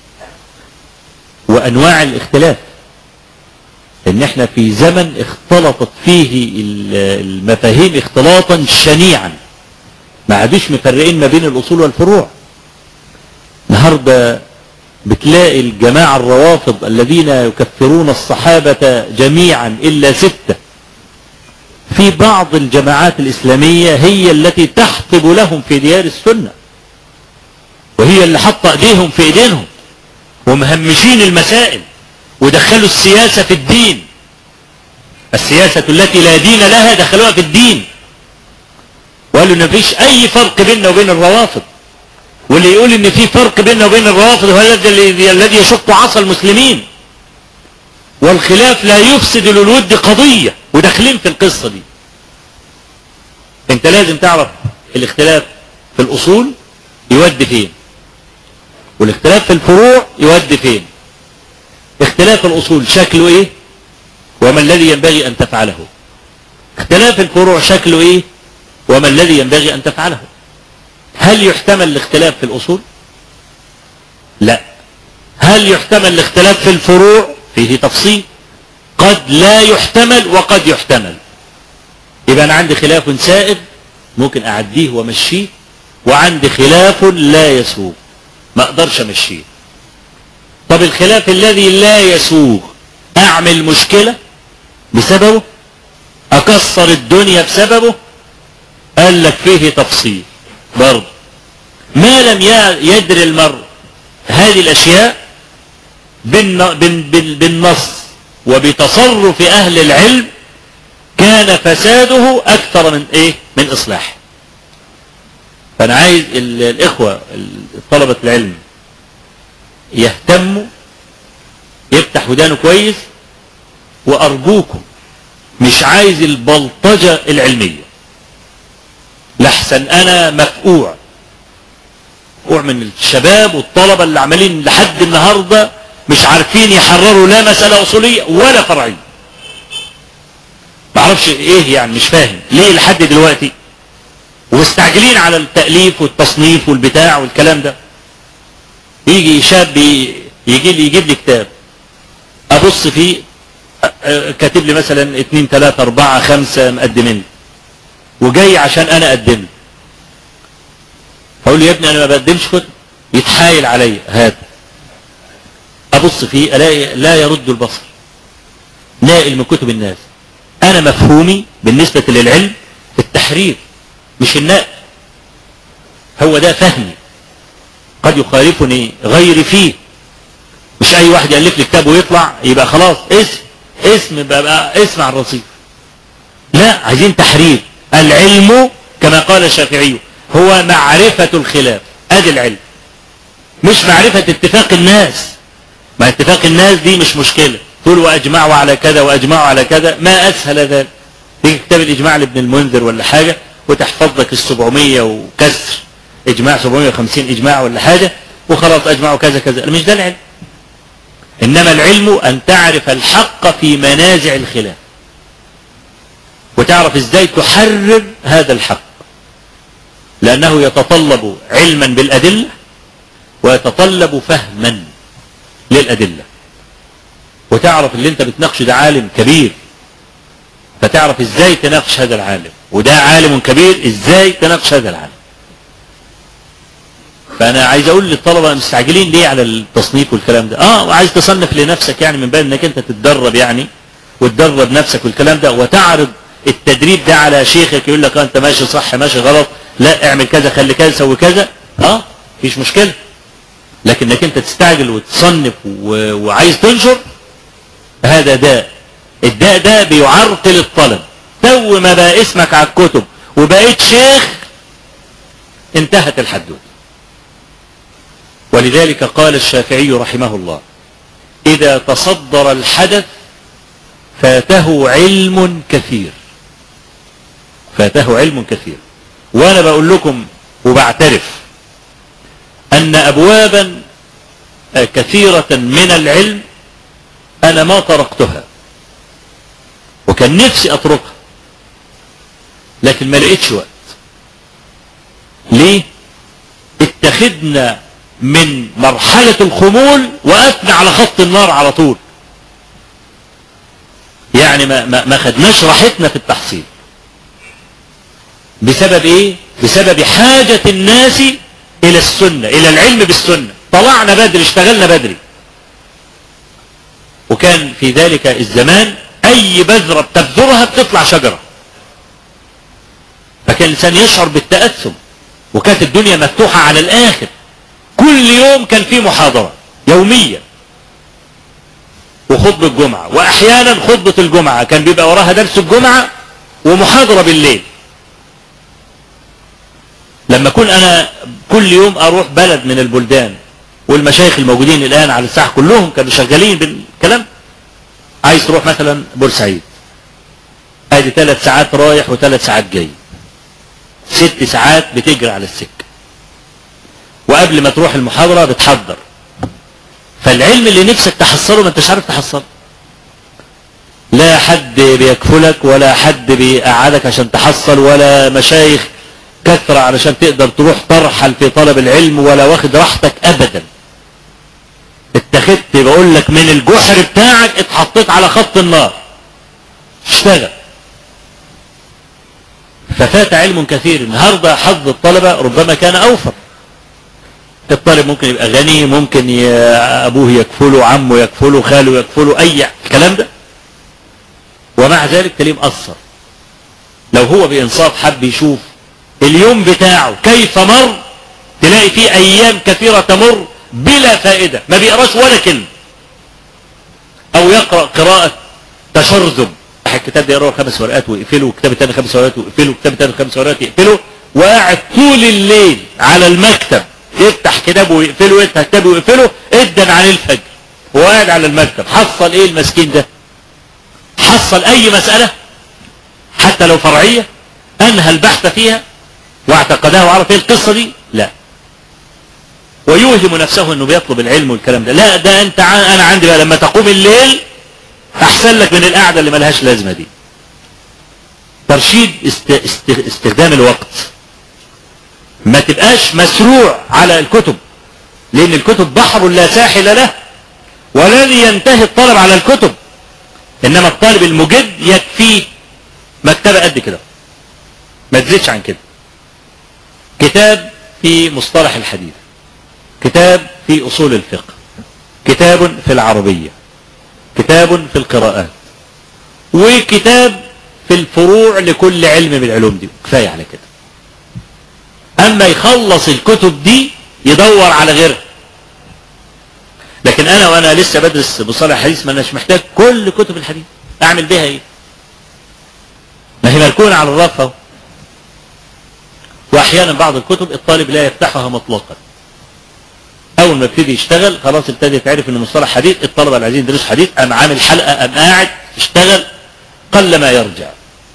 وأنواع الاختلاف ان احنا في زمن اختلطت فيه المفاهيم اختلاطا شنيعا ما عادوش مفرقين ما بين الاصول والفروع النهارده بتلاقي الجماعة الروافض الذين يكفرون الصحابة جميعا إلا ستة في بعض الجماعات الإسلامية هي التي تحطب لهم في ديار السنة وهي اللي حط ايديهم في ايدينهم ومهمشين المسائل ودخلوا السياسة في الدين السياسة التي لا دين لها دخلوها في الدين وقالوا ان مفيش اي فرق بيننا وبين الروافض واللي يقول ان في فرق بيننا وبين الروافض هو الذي الذي يشق عصا المسلمين والخلاف لا يفسد للود قضية وداخلين في القصة دي انت لازم تعرف الاختلاف في الاصول يودي فين والاختلاف في الفروع يودي فين اختلاف الاصول شكله ايه وما الذي ينبغي ان تفعله اختلاف الفروع شكله ايه وما الذي ينبغي ان تفعله هل يحتمل الاختلاف في الأصول لا هل يحتمل الاختلاف في الفروع فيه تفصيل قد لا يحتمل وقد يحتمل يبقى أنا عندي خلاف سائد ممكن أعديه ومشيه وعندي خلاف لا يسوغ ما أقدرش أمشيه طب الخلاف الذي لا يسوغ أعمل مشكلة بسببه أكسر الدنيا بسببه قال لك فيه تفصيل برضه ما لم يدري المرء هذه الأشياء بالنص وبتصرف أهل العلم كان فساده أكثر من إيه من إصلاح فأنا عايز الإخوة طلبة العلم يهتموا يفتح ودانه كويس وأرجوكم مش عايز البلطجة العلمية لحسن أنا مفقوع مفقوع من الشباب والطلبة اللي عمالين لحد النهاردة مش عارفين يحرروا لا مسألة أصولية ولا فرعية معرفش ايه يعني مش فاهم ليه لحد دلوقتي ومستعجلين على التأليف والتصنيف والبتاع والكلام ده يجي شاب يجي لي يجيب لي كتاب ابص فيه كاتب لي مثلا اتنين تلاتة اربعة خمسة مقدمين وجاي عشان انا اقدم اقول له يا ابني انا ما بقدمش كتب يتحايل عليا هات ابص فيه الاقي لا يرد البصر نائل من كتب الناس انا مفهومي بالنسبة للعلم التحرير مش النقل هو ده فهمي قد يخالفني غيري فيه مش اي واحد يألف لي كتاب ويطلع يبقى خلاص اسم اسم بقى اسم على الرصيف لا عايزين تحرير العلم كما قال الشافعي هو معرفة الخلاف ادي العلم مش معرفة اتفاق الناس ما اتفاق الناس دي مش مشكلة تقول واجمعوا على كذا واجمعوا على كذا ما اسهل ذلك تيجي كتاب الاجماع لابن المنذر ولا حاجة وتحفظ لك السبعمية وكسر اجماع 750 اجماع ولا حاجة وخلاص اجمعوا كذا كذا مش ده العلم انما العلم ان تعرف الحق في منازع الخلاف وتعرف ازاي تحرر هذا الحق لانه يتطلب علما بالادلة ويتطلب فهما للادلة وتعرف اللي انت بتناقشه ده عالم كبير فتعرف ازاي تناقش هذا العالم وده عالم كبير ازاي تناقش هذا العالم فانا عايز اقول للطلبة مستعجلين ليه على التصنيف والكلام ده اه وعايز تصنف لنفسك يعني من باب انك انت تتدرب يعني وتدرب نفسك والكلام ده وتعرض التدريب ده على شيخك يقول لك انت ماشي صح ماشي غلط لا اعمل كذا خلي كذا سوي كذا اه مفيش مشكلة لكنك انت تستعجل وتصنف و... وعايز تنشر هذا داء الداء ده بيعرقل الطلب تو ما بقى اسمك على الكتب وبقيت شيخ انتهت الحدوث ولذلك قال الشافعي رحمه الله إذا تصدر الحدث فاته علم كثير فاته علم كثير وأنا بقول لكم وبعترف أن أبوابا كثيرة من العلم أنا ما طرقتها وكان نفسي أتركها لكن ما لقيتش وقت ليه اتخذنا من مرحلة الخمول وقفنا على خط النار على طول يعني ما, ما, ما خدناش راحتنا في التحصيل بسبب ايه بسبب حاجة الناس الى السنة الى العلم بالسنة طلعنا بدري اشتغلنا بدري وكان في ذلك الزمان اي بذرة بتبذرها بتطلع شجرة فكان الانسان يشعر بالتأثم وكانت الدنيا مفتوحة على الاخر كل يوم كان في محاضرة يوميا وخطبة الجمعة واحيانا خطبة الجمعة كان بيبقى وراها درس الجمعة ومحاضرة بالليل لما كنت انا كل يوم اروح بلد من البلدان والمشايخ الموجودين الان على الساحة كلهم كانوا شغالين بالكلام عايز تروح مثلا بورسعيد ادي ثلاث ساعات رايح وثلاث ساعات جاي ست ساعات بتجري على السكة وقبل ما تروح المحاضرة بتحضر فالعلم اللي نفسك تحصله ما انتش عارف تحصله لا حد بيكفلك ولا حد بيقعدك عشان تحصل ولا مشايخ كثرة علشان تقدر تروح ترحل في طلب العلم ولا واخد راحتك ابدا اتخذت بقول لك من الجحر بتاعك اتحطيت على خط النار اشتغل ففات علم كثير النهاردة حظ الطلبة ربما كان اوفر الطالب ممكن يبقى غني ممكن ي... ابوه يكفله عمه يكفله خاله يكفله اي الكلام ده ومع ذلك تلاقيه مقصر لو هو بانصاف حب يشوف اليوم بتاعه كيف مر تلاقي فيه ايام كثيرة تمر بلا فائدة ما بيقراش ولا كلمة او يقرأ قراءة تشرذم الكتاب ده يقرأ خمس ورقات ويقفله وكتاب التاني خمس ورقات ويقفله وكتاب التاني خمس ورقات يقفله وقاعد طول الليل على المكتب يفتح كتابه ويقفله يفتح كتابه ويقفله ادن عن الفجر وقاعد على المكتب حصل ايه المسكين ده حصل اي مسألة حتى لو فرعية انهى البحث فيها واعتقدها وعرف ايه القصة دي لا ويوهم نفسه انه بيطلب العلم والكلام ده لا ده انت انا عندي بقى لما تقوم الليل احسن لك من القعدة اللي ملهاش لازمة دي ترشيد است... است... استخدام الوقت ما تبقاش مسروع على الكتب لان الكتب بحر لا ساحل له ولن ينتهي الطلب على الكتب انما الطالب المجد يكفيه مكتبة قد كده ما تزيدش عن كده كتاب في مصطلح الحديث كتاب في اصول الفقه كتاب في العربية كتاب في القراءات وكتاب في الفروع لكل علم من العلوم دي كفاية على كده اما يخلص الكتب دي يدور على غيرها لكن انا وانا لسه بدرس مصطلح الحديث ما اناش محتاج كل كتب الحديث اعمل بها ايه ما هي مركونه على الرف اهو واحيانا بعض الكتب الطالب لا يفتحها مطلقا اول ما ابتدي يشتغل خلاص ابتدي يتعرف ان مصطلح حديث الطلبه اللي عايزين يدرسوا حديث قام عامل حلقه قام قاعد اشتغل قل ما يرجع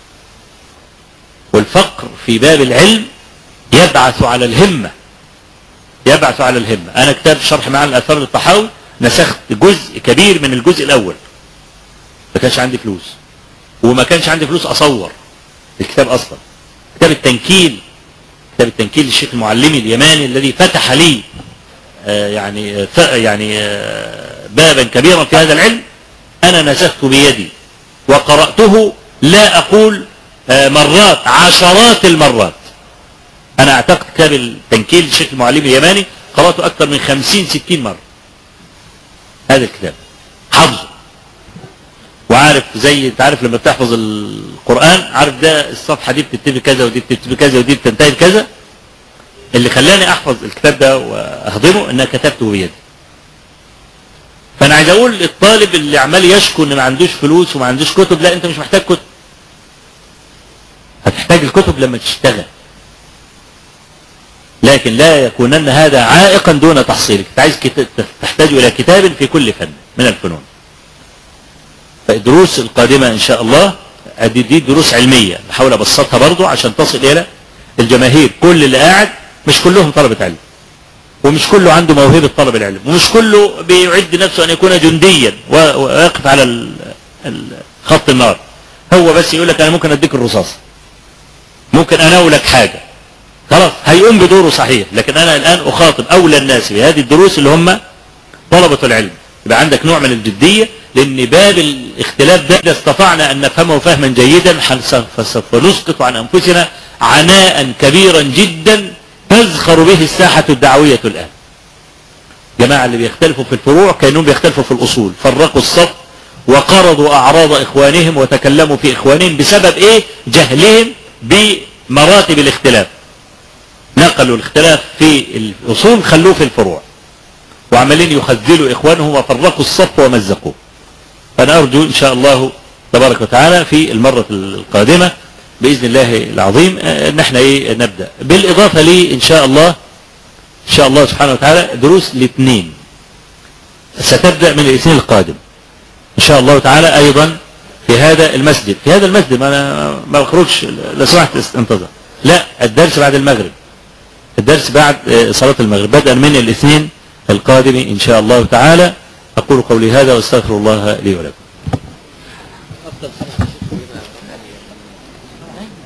والفقر في باب العلم يبعث على الهمه يبعث على الهمه انا كتاب شرح معاني الاثار للطحاوي نسخت جزء كبير من الجزء الاول ما كانش عندي فلوس وما كانش عندي فلوس اصور الكتاب اصلا كتاب التنكيل كتاب التنكيل للشيخ المعلمي اليماني الذي فتح لي آه يعني يعني آه بابا كبيرا في هذا العلم انا نسخت بيدي وقرأته لا اقول آه مرات عشرات المرات انا اعتقد كتاب التنكيل للشيخ المعلمي اليماني قرأته اكثر من خمسين ستين مرة هذا الكتاب حفظه وعارف زي انت عارف لما بتحفظ القرآن عارف ده الصفحة دي بتكتب كذا ودي بتكتب كذا ودي بتنتهي بكذا اللي خلاني احفظ الكتاب ده واهضمه ان كتبته بيدي فانا عايز اقول الطالب اللي عمال يشكو ان ما عندوش فلوس وما عندوش كتب لا انت مش محتاج كتب هتحتاج الكتب لما تشتغل لكن لا يكونن هذا عائقا دون تحصيلك انت عايز تحتاج الى كتاب في كل فن من الفنون فالدروس القادمة ان شاء الله ادي دي دروس علمية بحاول ابسطها برضو عشان تصل الى الجماهير كل اللي قاعد مش كلهم طلبة علم ومش كله عنده موهبة طلب العلم ومش كله بيعد نفسه ان يكون جنديا ويقف على خط النار هو بس يقول لك انا ممكن اديك الرصاصة ممكن اناولك حاجة خلاص هيقوم بدوره صحيح لكن انا الان اخاطب اولى الناس بهذه الدروس اللي هم طلبة العلم يبقى عندك نوع من الجدية لان باب الاختلاف ده اذا استطعنا ان نفهمه فهما جيدا فسوف نسقط عن انفسنا عناء كبيرا جدا تزخر به الساحة الدعوية الان جماعة اللي بيختلفوا في الفروع كانوا بيختلفوا في الاصول فرقوا الصف وقرضوا اعراض اخوانهم وتكلموا في اخوانهم بسبب ايه جهلهم بمراتب الاختلاف نقلوا الاختلاف في الاصول خلوه في الفروع وعمالين يخذلوا اخوانهم وفرقوا الصف ومزقوه فانا ارجو ان شاء الله تبارك وتعالى في المرة القادمة باذن الله العظيم ان احنا ايه نبدأ بالاضافة لي ان شاء الله ان شاء الله سبحانه وتعالى دروس الاثنين ستبدأ من الاثنين القادم ان شاء الله تعالى ايضا في هذا المسجد في هذا المسجد ما انا ما بخرجش لو سمحت انتظر لا الدرس بعد المغرب الدرس بعد صلاة المغرب بدءا من الاثنين القادم ان شاء الله تعالى اقول قولي هذا واستغفر الله لي ولكم